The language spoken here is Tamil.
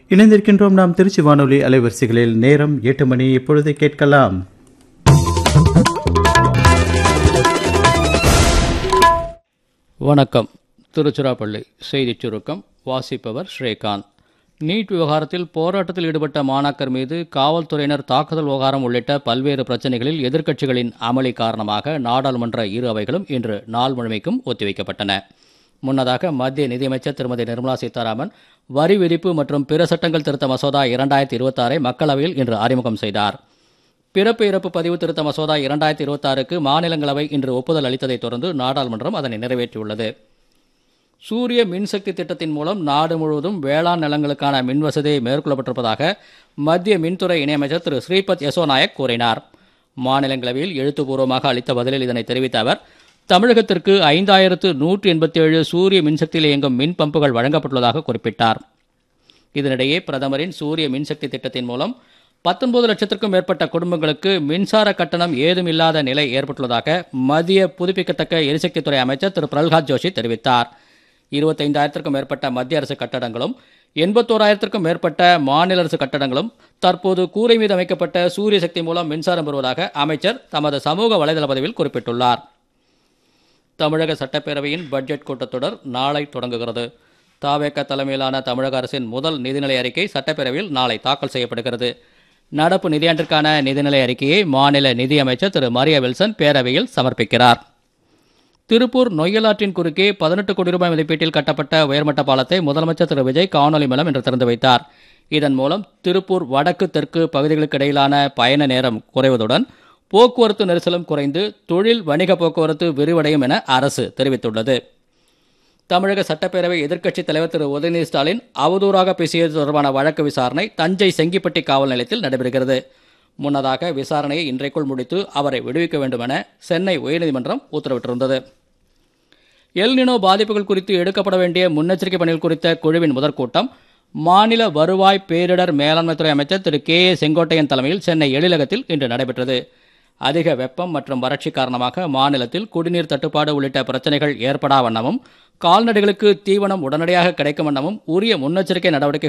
இணைந்திருக்கின்றோம் நாம் திருச்சி வானொலி அலைவரிசைகளில் நேரம் எட்டு மணி இப்பொழுது கேட்கலாம் வணக்கம் திருச்சிராப்பள்ளி செய்திச் சுருக்கம் வாசிப்பவர் ஸ்ரீகாந்த் நீட் விவகாரத்தில் போராட்டத்தில் ஈடுபட்ட மாணாக்கர் மீது காவல்துறையினர் தாக்குதல் விவகாரம் உள்ளிட்ட பல்வேறு பிரச்சினைகளில் எதிர்க்கட்சிகளின் அமளி காரணமாக நாடாளுமன்ற இரு அவைகளும் இன்று நாள் முழுமைக்கும் ஒத்திவைக்கப்பட்டன முன்னதாக மத்திய நிதியமைச்சர் திருமதி நிர்மலா சீதாராமன் வரி விதிப்பு மற்றும் பிற சட்டங்கள் திருத்த மசோதா இரண்டாயிரத்தி இருபத்தாறை மக்களவையில் இன்று அறிமுகம் செய்தார் பிறப்பு இறப்பு பதிவு திருத்த மசோதா இரண்டாயிரத்தி இருபத்தாறுக்கு மாநிலங்களவை இன்று ஒப்புதல் அளித்ததைத் தொடர்ந்து நாடாளுமன்றம் அதனை நிறைவேற்றியுள்ளது சூரிய மின்சக்தி திட்டத்தின் மூலம் நாடு முழுவதும் வேளாண் நிலங்களுக்கான மின் வசதி மேற்கொள்ளப்பட்டிருப்பதாக மத்திய மின்துறை இணையமைச்சர் திரு ஸ்ரீபத் யசோ நாயக் கூறினார் மாநிலங்களவையில் எழுத்துப்பூர்வமாக அளித்த பதிலில் இதனை தெரிவித்த அவர் தமிழகத்திற்கு ஐந்தாயிரத்து நூற்றி எண்பத்தி ஏழு சூரிய மின்சக்தியில் இயங்கும் மின் பம்புகள் வழங்கப்பட்டுள்ளதாக குறிப்பிட்டார் இதனிடையே பிரதமரின் சூரிய மின்சக்தி திட்டத்தின் மூலம் பத்தொன்பது லட்சத்திற்கும் மேற்பட்ட குடும்பங்களுக்கு மின்சார கட்டணம் ஏதும் இல்லாத நிலை ஏற்பட்டுள்ளதாக மத்திய புதுப்பிக்கத்தக்க எரிசக்தித்துறை அமைச்சர் திரு பிரல்ஹாத் ஜோஷி தெரிவித்தார் இருபத்தைந்தாயிரத்திற்கும் மேற்பட்ட மத்திய அரசு கட்டடங்களும் எண்பத்தோராயிரத்திற்கும் மேற்பட்ட மாநில அரசு கட்டடங்களும் தற்போது கூரை மீது அமைக்கப்பட்ட சூரிய சக்தி மூலம் மின்சாரம் பெறுவதாக அமைச்சர் தமது சமூக வலைதள பதிவில் குறிப்பிட்டுள்ளார் தமிழக சட்டப்பேரவையின் பட்ஜெட் கூட்டத்தொடர் நாளை தொடங்குகிறது தாவேக தலைமையிலான தமிழக அரசின் முதல் நிதிநிலை அறிக்கை சட்டப்பேரவையில் நாளை தாக்கல் செய்யப்படுகிறது நடப்பு நிதியாண்டிற்கான நிதிநிலை அறிக்கையை மாநில நிதியமைச்சர் திரு மரிய வில்சன் பேரவையில் சமர்ப்பிக்கிறார் திருப்பூர் நொய்யலாற்றின் குறுக்கே பதினெட்டு கோடி ரூபாய் மதிப்பீட்டில் கட்டப்பட்ட உயர்மட்ட பாலத்தை முதலமைச்சர் திரு விஜய் காணொலி மூலம் இன்று திறந்து வைத்தார் இதன் மூலம் திருப்பூர் வடக்கு தெற்கு பகுதிகளுக்கு இடையிலான பயண நேரம் குறைவதுடன் போக்குவரத்து நெரிசலும் குறைந்து தொழில் வணிக போக்குவரத்து விரிவடையும் என அரசு தெரிவித்துள்ளது தமிழக சட்டப்பேரவை எதிர்க்கட்சித் தலைவர் திரு உதயநிதி ஸ்டாலின் அவதூறாக பேசியது தொடர்பான வழக்கு விசாரணை தஞ்சை செங்கிப்பட்டி காவல் நிலையத்தில் நடைபெறுகிறது முன்னதாக விசாரணையை இன்றைக்குள் முடித்து அவரை விடுவிக்க வேண்டும் என சென்னை உயர்நீதிமன்றம் உத்தரவிட்டிருந்தது எல்னினோ பாதிப்புகள் குறித்து எடுக்கப்பட வேண்டிய முன்னெச்சரிக்கை பணிகள் குறித்த குழுவின் முதற்கூட்டம் மாநில வருவாய் பேரிடர் மேலாண்மைத்துறை அமைச்சர் திரு கே ஏ செங்கோட்டையன் தலைமையில் சென்னை எழிலகத்தில் இன்று நடைபெற்றது அதிக வெப்பம் மற்றும் வறட்சி காரணமாக மாநிலத்தில் குடிநீர் தட்டுப்பாடு உள்ளிட்ட பிரச்சனைகள் ஏற்படா வண்ணமும் கால்நடைகளுக்கு தீவனம் உடனடியாக கிடைக்கும் வண்ணமும் உரிய முன்னெச்சரிக்கை நடவடிக்கை